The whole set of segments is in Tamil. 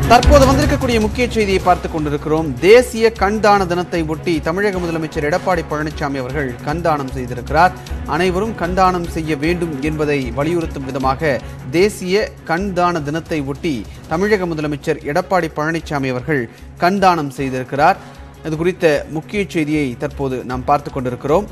தற்போது வந்திருக்கக்கூடிய முக்கிய செய்தியை பார்த்துக் கொண்டிருக்கிறோம் தேசிய கண்தான தினத்தை ஒட்டி தமிழக முதலமைச்சர் எடப்பாடி பழனிசாமி அவர்கள் கண்தானம் செய்திருக்கிறார் அனைவரும் கண்தானம் செய்ய வேண்டும் என்பதை வலியுறுத்தும் விதமாக தேசிய கண்தான தினத்தை ஒட்டி தமிழக முதலமைச்சர் எடப்பாடி பழனிசாமி அவர்கள் கண்தானம் செய்திருக்கிறார் இது குறித்த முக்கிய செய்தியை தற்போது நாம் பார்த்துக் கொண்டிருக்கிறோம்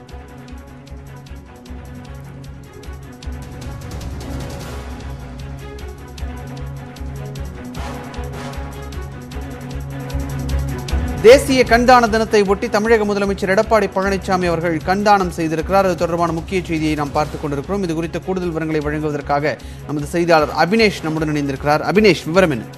தேசிய கண்தான தினத்தை ஒட்டி தமிழக முதலமைச்சர் எடப்பாடி பழனிசாமி அவர்கள் கண்தானம் செய்திருக்கிறார் அது தொடர்பான முக்கிய செய்தியை நாம் பார்த்துக் கொண்டிருக்கிறோம் இது குறித்த கூடுதல் விவரங்களை வழங்குவதற்காக நமது செய்தியாளர் அபினேஷ் நம்முடன் இணைந்திருக்கிறார் அபினேஷ் விவரம் என்ன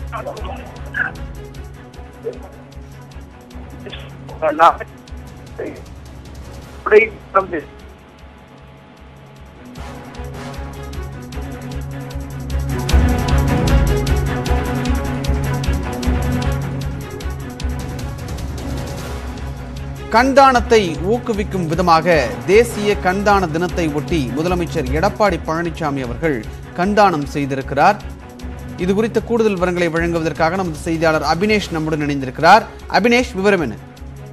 கண்தானத்தை ஊக்குவிக்கும் விதமாக தேசிய கண்தான தினத்தை ஒட்டி முதலமைச்சர் எடப்பாடி பழனிசாமி அவர்கள் கண்தானம் செய்திருக்கிறார் இது குறித்த கூடுதல் விவரங்களை வழங்குவதற்காக நமது செய்தியாளர் அபினேஷ் நம்முடன் இணைந்திருக்கிறார் அபினேஷ் விவரம் என்ன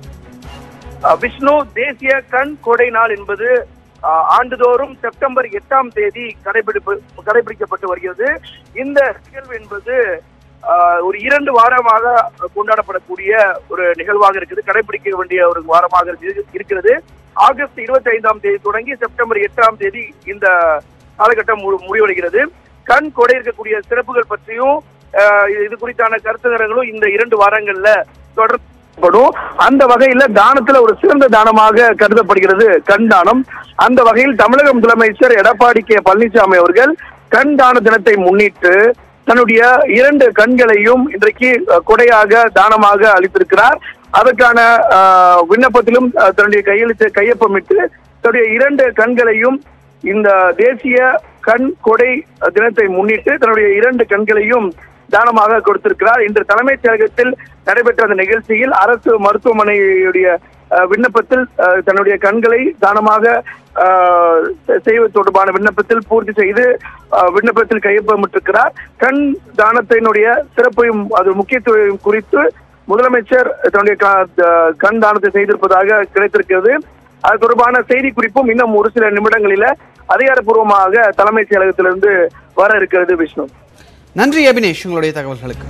அஹ் விஷ்ணு தேசிய கண் கொடை நாள் என்பது அஹ், ஆண்டுதோறும் செப்டம்பர் எட்டாம் தேதி கடைபிடிப்பு கடைபிடிக்கப்பட்டு வருகிறது இந்த நிகழ்வு என்பது அஹ், ஒரு இரண்டு வாரமாக கொண்டாடப்படக்கூடிய ஒரு நிகழ்வாக இருக்குது கடைபிடிக்க வேண்டிய ஒரு வாரமாக இருக்கு- இருக்கிறது ஆகஸ்ட் இருபத்தி ஐந்தாம் தேதி தொடங்கி செப்டம்பர் எட்டாம் தேதி இந்த காலகட்டம் மு- முடிவடைகிறது கண் கொடை இருக்கக்கூடிய சிறப்புகள் பற்றியும் அஹ், இது குறித்தான கருத்துகளும் இந்த இரண்டு வாரங்கள்ல தொடர் படும் அந்த வகையில தானத்துல ஒரு சிறந்த தானமாக கருதப்படுகிறது கண் தானம் அந்த வகையில் தமிழக முதலமைச்சர் எடப்பாடி கே பழனிசாமி அவர்கள் கண் தான தினத்தை முன்னிட்டு தன்னுடைய இரண்டு கண்களையும் இன்றைக்கு அஹ், கொடையாக தானமாக அளித்திருக்கிறார் அதற்கான அஹ், விண்ணப்பத்திலும் அஹ், தன்னுடைய கையெழுத்து கையொப்பமிட்டு தன்னுடைய இரண்டு கண்களையும் இந்த தேசிய கண் கொடை தினத்தை முன்னிட்டு தன்னுடைய இரண்டு கண்களையும் தானமாக கொடுத்திருக்கிறார் இன்று தலைமைச் செயலகத்தில் நடைபெற்ற அந்த நிகழ்ச்சியில் அரசு மருத்துவமனையுடைய அஹ், விண்ணப்பத்தில் அஹ், தன்னுடைய கண்களை தானமாக அஹ், செ- செய்வது தொடர்பான விண்ணப்பத்தில் பூர்த்தி செய்து அஹ், விண்ணப்பத்தில் கையொப்பமிட்டிருக்கிறார் கண் தானத்தினுடைய சிறப்பையும் அது முக்கியத்துவம் குறித்து முதலமைச்சர் தன்னுடைய க- த- கண் தானத்தை செய்திருப்பதாக கிடைத்திருக்கிறது அது தொடர்பான செய்தி குறிப்பும் இன்னும் ஒரு சில நிமிடங்களில அதிகாரப்பூர்வமாக தலைமைச் செயலகத்திலிருந்து வர இருக்கிறது விஷ்ணு நன்றி அபினேஷ் உங்களுடைய தகவல்களுக்கு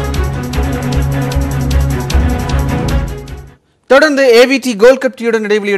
தொடர்ந்து ஏவிடி கோல்கப்டியுடன் இடைவெளி